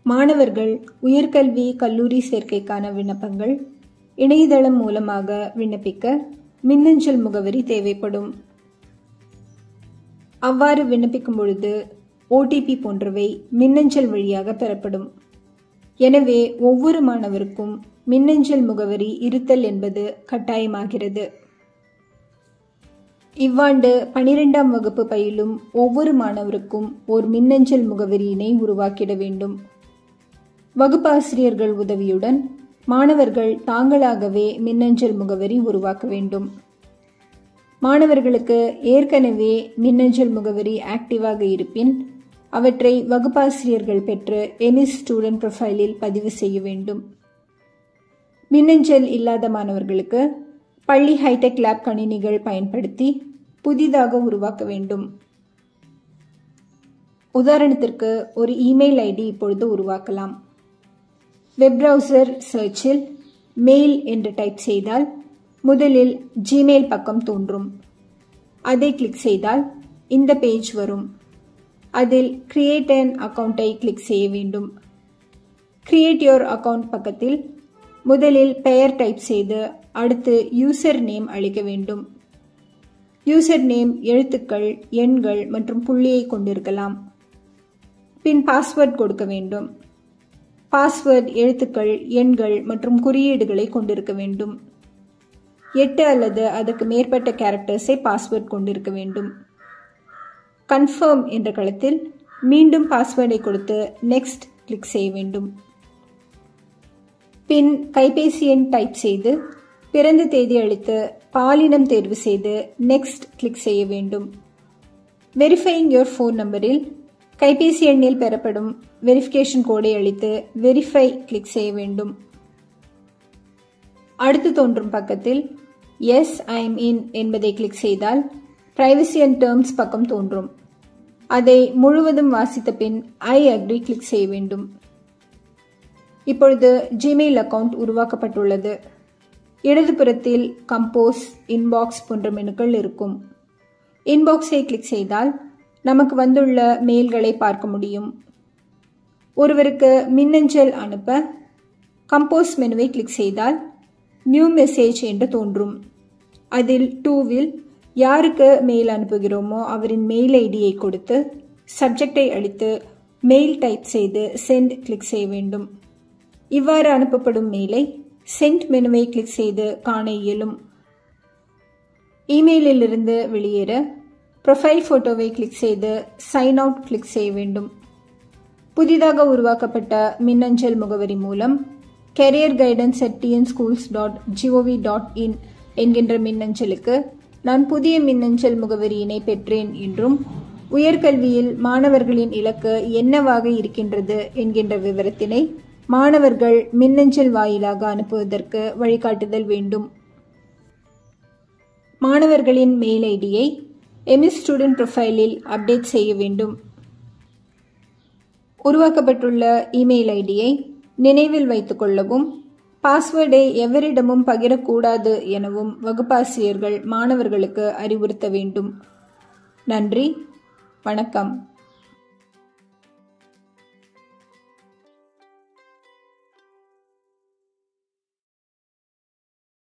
மாணவர்கள் உயர்கல்வி கல்லூரி சேர்க்கைக்கான விண்ணப்பங்கள் இணையதளம் மூலமாக விண்ணப்பிக்க மின்னஞ்சல் முகவரி தேவைப்படும் அவ்வாறு விண்ணப்பிக்கும் பொழுது ஓடிபி போன்றவை மின்னஞ்சல் வழியாக பெறப்படும் எனவே ஒவ்வொரு மாணவருக்கும் மின்னஞ்சல் முகவரி இருத்தல் என்பது கட்டாயமாகிறது இவ்வாண்டு பனிரெண்டாம் வகுப்பு பயிலும் ஒவ்வொரு மாணவருக்கும் ஓர் மின்னஞ்சல் முகவரியினை உருவாக்கிட வேண்டும் வகுப்பாசிரியர்கள் உதவியுடன் மாணவர்கள் தாங்களாகவே மின்னஞ்சல் முகவரி உருவாக்க வேண்டும் மாணவர்களுக்கு ஏற்கனவே மின்னஞ்சல் முகவரி ஆக்டிவாக இருப்பின் அவற்றை வகுப்பாசிரியர்கள் பெற்று எமிஸ் ஸ்டூடெண்ட் ப்ரொஃபைலில் பதிவு செய்ய வேண்டும் மின்னஞ்சல் இல்லாத மாணவர்களுக்கு பள்ளி ஹைடெக் லேப் கணினிகள் பயன்படுத்தி புதிதாக உருவாக்க வேண்டும் உதாரணத்திற்கு ஒரு இமெயில் ஐடி இப்பொழுது உருவாக்கலாம் வெப் பிரவுசர் சர்ச்சில் மெயில் என்று டைப் செய்தால் முதலில் ஜிமெயில் பக்கம் தோன்றும் அதை கிளிக் செய்தால் இந்த பேஜ் வரும் அதில் கிரியேட் அன் அக்கௌண்ட்டை கிளிக் செய்ய வேண்டும் கிரியேட் யோர் அக்கவுண்ட் பக்கத்தில் முதலில் பெயர் டைப் செய்து அடுத்து யூசர் நேம் அளிக்க வேண்டும் யூசர் நேம் எழுத்துக்கள் எண்கள் மற்றும் புள்ளியை கொண்டிருக்கலாம் பின் பாஸ்வேர்ட் கொடுக்க வேண்டும் பாஸ்வேர்ட் எழுத்துக்கள் எண்கள் மற்றும் குறியீடுகளை கொண்டிருக்க வேண்டும் எட்டு அல்லது அதற்கு மேற்பட்ட கேரக்டர்ஸை பாஸ்வேர்ட் கொண்டிருக்க வேண்டும் கன்ஃபர்ம் என்ற களத்தில் மீண்டும் பாஸ்வேர்டை கொடுத்து நெக்ஸ்ட் கிளிக் செய்ய வேண்டும் பின் கைபேசி எண் டைப் செய்து பிறந்த தேதி அளித்து பாலினம் தேர்வு செய்து நெக்ஸ்ட் கிளிக் செய்ய வேண்டும் வெரிஃபையிங் யோர் ஃபோன் நம்பரில் கைபேசி எண்ணில் பெறப்படும் வெரிஃபிகேஷன் கோடை அளித்து வெரிஃபை கிளிக் செய்ய வேண்டும் அடுத்து தோன்றும் பக்கத்தில் எஸ் ஐ எம் இன் என்பதை கிளிக் செய்தால் பிரைவசி அண்ட் டேர்ம்ஸ் பக்கம் தோன்றும் அதை முழுவதும் வாசித்த பின் ஐ அக்ரி கிளிக் செய்ய வேண்டும் இப்பொழுது ஜிமெயில் அக்கவுண்ட் உருவாக்கப்பட்டுள்ளது இடதுபுறத்தில் கம்போஸ் இன்பாக்ஸ் போன்ற மெனுக்கள் இருக்கும் இன்பாக்ஸை கிளிக் செய்தால் நமக்கு வந்துள்ள மெயில்களை பார்க்க முடியும் ஒருவருக்கு மின்னஞ்சல் அனுப்ப கம்போஸ் மெனுவை கிளிக் செய்தால் நியூ மெசேஜ் என்று தோன்றும் அதில் டூவில் யாருக்கு மெயில் அனுப்புகிறோமோ அவரின் மெயில் ஐடியை கொடுத்து சப்ஜெக்டை அளித்து மெயில் டைப் செய்து சென்ட் கிளிக் செய்ய வேண்டும் இவ்வாறு அனுப்பப்படும் மெயிலை சென்ட் மெனுவை கிளிக் செய்து காண இயலும் இமெயிலில் இருந்து வெளியேற ப்ரொஃபைல் ஃபோட்டோவை கிளிக் செய்து சைன் அவுட் கிளிக் செய்ய வேண்டும் புதிதாக உருவாக்கப்பட்ட மின்னஞ்சல் முகவரி மூலம் career guidance at TN schools dot gov dot in என்கின்ற மின்னஞ்சலுக்கு நான் புதிய மின்னஞ்சல் முகவரியினை பெற்றேன் என்றும் உயர்கல்வியில் மாணவர்களின் இலக்கு என்னவாக இருக்கின்றது என்கின்ற விவரத்தினை மாணவர்கள் மின்னஞ்சல் வாயிலாக அனுப்புவதற்கு வழிகாட்டுதல் வேண்டும் மாணவர்களின் மெயில் ஐடியை எமிஸ் ஸ்டூடெண்ட் ப்ரொஃபைலில் அப்டேட் செய்ய வேண்டும் உருவாக்கப்பட்டுள்ள இமெயில் ஐடியை நினைவில் வைத்துக் கொள்ளவும் பாஸ்வேர்டை எவரிடமும் பகிரக்கூடாது எனவும் வகுப்பாசிரியர்கள் மாணவர்களுக்கு அறிவுறுத்த வேண்டும் நன்றி வணக்கம்